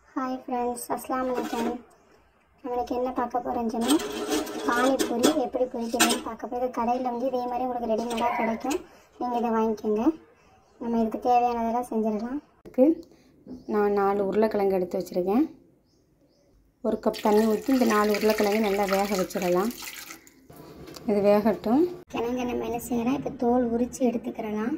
hi friends அஸ்லாம் வலைக்கம் நம்மளுக்கு என்ன பார்க்க போகிறோன்னு சொன்னால் பானிபூரி எப்படி பொரிக்கிறதுன்னு பார்க்க போகிறோம் கடையில் வந்து இதே மாதிரி உங்களுக்கு ரெடிமேடாக கிடைக்கும் நீங்கள் இதை வாங்கிக்கோங்க நம்ம இதுக்கு தேவையானதெல்லாம் செஞ்சிடலாம் இதுக்கு நான் நாலு உருளைக்கிழங்கு எடுத்து வச்சுருக்கேன் ஒரு கப் தண்ணி ஊற்றி இந்த நாலு உருளைக்கிழங்கு நல்லா வேக வச்சிடலாம் இது வேகட்டும் கிழங்கு நம்ம என்ன செய்யலாம் இப்போ தோல் உரித்து எடுத்துக்கிறலாம்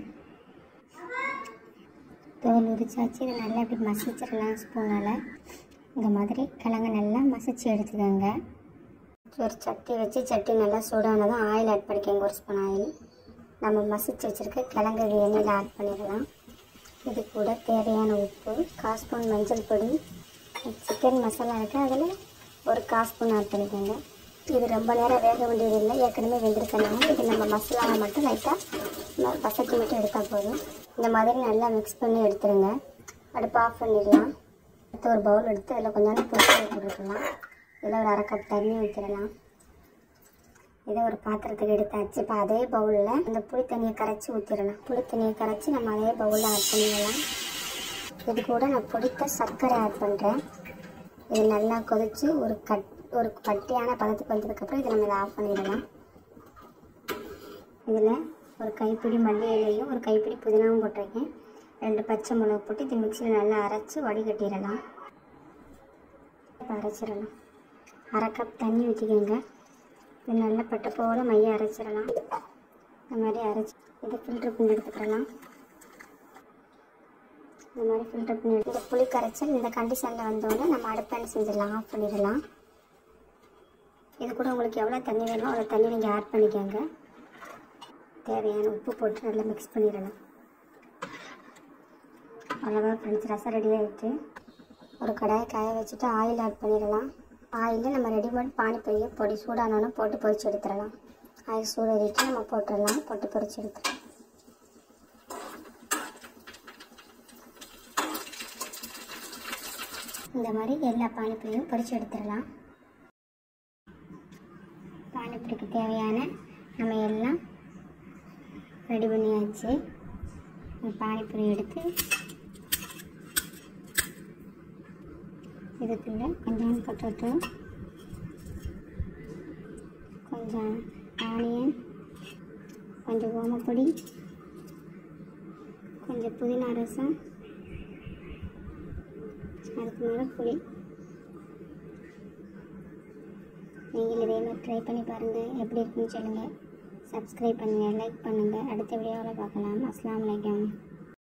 தோல் உரிச்சாச்சு இதை நல்லா இப்படி மசிச்சிடலாம் ஸ்பூனால் இந்த மாதிரி கிழங்கு நல்லா மசிச்சு எடுத்துக்கோங்க ஒரு சட்டி வச்சு சட்டி நல்லா சூடானதும் ஆயில் ஆட் பண்ணிக்கோங்க ஒரு ஸ்பூன் ஆயில் நம்ம மசிச்சு வச்சுருக்க கிழங்கு இது எண்ணெயில் ஆட் பண்ணிடலாம் இது கூட தேவையான உப்பு கால் ஸ்பூன் மஞ்சள் பொடி சிக்கன் மசாலா இருக்குது அதில் ஒரு கால் ஸ்பூன் ஆட் பண்ணிக்கோங்க இது ரொம்ப நேரம் வேக வேண்டியதில்லை ஏற்கனவே வெந்திருக்கனால இது நம்ம மசாலாவை மட்டும் லைட்டாக வசக்கி மட்டும் எடுத்தால் போதும் இந்த மாதிரி நல்லா மிக்ஸ் பண்ணி எடுத்துருங்க அடுப்பு ஆஃப் பண்ணிடலாம் அடுத்து ஒரு பவுல் எடுத்து அதில் கொஞ்சம் பொருட்கள் போட்டுக்கலாம் இதில் ஒரு அரை கப் தண்ணி ஊற்றிடலாம் இதை ஒரு பாத்திரத்துக்கு எடுத்தாச்சு இப்போ அதே பவுலில் அந்த புளி தண்ணியை கரைச்சி ஊற்றிடலாம் புளி தண்ணியை கரைச்சி நம்ம அதே பவுலில் ஆட் பண்ணிடலாம் இது கூட நான் பொடித்த சர்க்கரை ஆட் பண்ணுறேன் இது நல்லா கொதித்து ஒரு கட் ஒரு கட்டியான பதத்துக்கு வந்ததுக்கப்புறம் இதை நம்ம இதை ஆஃப் பண்ணிடலாம் இதில் ஒரு கைப்பிடி மல்லி இலையும் ஒரு கைப்பிடி புதினாவும் போட்டிருக்கேன் ரெண்டு பச்சை மிளகு போட்டு இது மிக்சியில் நல்லா அரைச்சி வடிகட்டிடலாம் இப்போ அரைச்சிடலாம் அரை கப் தண்ணி ஊற்றிக்கோங்க இது நல்லா பட்டை போல் மைய அரைச்சிடலாம் இந்த மாதிரி அரைச்சி இதை ஃபில்ட்ரு பண்ணி எடுத்துக்கிடலாம் இந்த மாதிரி ஃபில்டர் பண்ணி எடுத்து இந்த புளி கரைச்சல் இந்த கண்டிஷனில் வந்தோடனே நம்ம அடுப்பேன் செஞ்சிடலாம் ஆஃப் பண்ணிடலாம் இது கூட உங்களுக்கு எவ்வளோ தண்ணி வேணுமோ அவ்வளோ தண்ணி நீங்கள் ஆட் பண்ணிக்கோங்க தேவையான உப்பு போட்டு நல்லா மிக்ஸ் பண்ணிடலாம் அவ்வளோதான் ஃப்ரெண்ட்ஸ் ரசம் ரெடி ஆகிட்டு ஒரு கடாயை காய வச்சுட்டு ஆயில் ஆட் பண்ணிடலாம் ஆயிலில் நம்ம ரெடிமேட் பானிப்பூரியை பொடி சூடானோன்னு போட்டு பொரிச்சு எடுத்துடலாம் ஆயில் சூடாகிட்டு நம்ம போட்டுடலாம் போட்டு பொரிச்சு எடுத்துடலாம் இந்த மாதிரி எல்லா பானிபூரியும் பொரிச்சு எடுத்துடலாம் பானிபூரிக்கு தேவையான நம்ம எல்லாம் ரெடி பண்ணியாச்சு இந்த பானிபூரி எடுத்து இதுக்குள்ள கொஞ்சம் பொட்டேட்டோ கொஞ்சம் ஆனியன் கொஞ்சம் ஓமப்பொடி கொஞ்சம் புதினா ரசம் அதுக்கு மேலே புளி நீங்கள் இதே மாதிரி ட்ரை பண்ணி பாருங்கள் எப்படி இருக்குன்னு சொல்லுங்கள் சப்ஸ்கிரைப் பண்ணுங்கள் லைக் பண்ணுங்கள் அடுத்த வீடியோவில் பார்க்கலாம் அஸ்லாம் வலைக்கம்